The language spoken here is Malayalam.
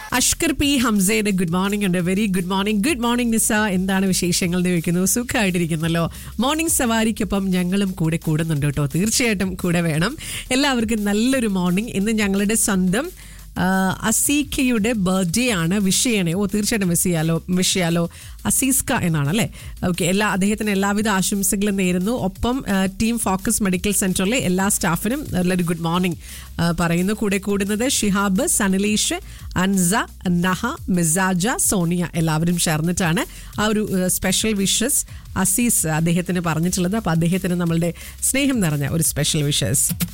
അഷ്കർ പി ഹംസയുടെ ഗുഡ് മോർണിംഗ് ഉണ്ട് very good morning good morning Nisa എന്താണ് വിശേഷങ്ങൾ എന്ന് ചോദിക്കുന്നു സുഖമായിട്ടിരിക്കുന്നല്ലോ മോർണിംഗ് സവാരിക്കൊപ്പം ഞങ്ങളും കൂടെ കൂടുന്നുണ്ട് കേട്ടോ തീർച്ചയായിട്ടും കൂടെ വേണം എല്ലാവർക്കും നല്ലൊരു മോർണിംഗ് ഇന്ന് ഞങ്ങളുടെ സ്വന്തം ആ, അസീഖയുടെ ബർത്ത്ഡേ ആണ് വിഷ് ചെയ്യണേ ഓ തീർച്ചയായിട്ടും വിഷ് ചെയ്യാലോ വിഷ് ചെയ്യാലോ അസീസ്ക എന്നാണ് അല്ലേ ഓക്കെ എല്ലാ അദ്ദേഹത്തിന് എല്ലാവിധ ആശംസകളും നേരുന്നു ഒപ്പം ആ, ടീം ഫോക്കസ് മെഡിക്കൽ സെന്ററിലെ എല്ലാ സ്റ്റാഫിനും നല്ലൊരു ഗുഡ് മോർണിംഗ് ആ, പറയുന്നു കൂടെ കൂടുന്നത് ഷിഹാബ് സനലീഷ് അൻസ നഹ മിസാജ സോണിയ എല്ലാവരും ചേർന്നിട്ടാണ് ആ ഒരു സ്പെഷ്യൽ വിഷസ് അസീസ് അദ്ദേഹത്തിന് പറഞ്ഞിട്ടുള്ളത് അപ്പോൾ അദ്ദേഹത്തിന് നമ്മളുടെ സ്നേഹം നിറഞ്ഞ ഒരു സ്പെഷ്യൽ വിഷസ്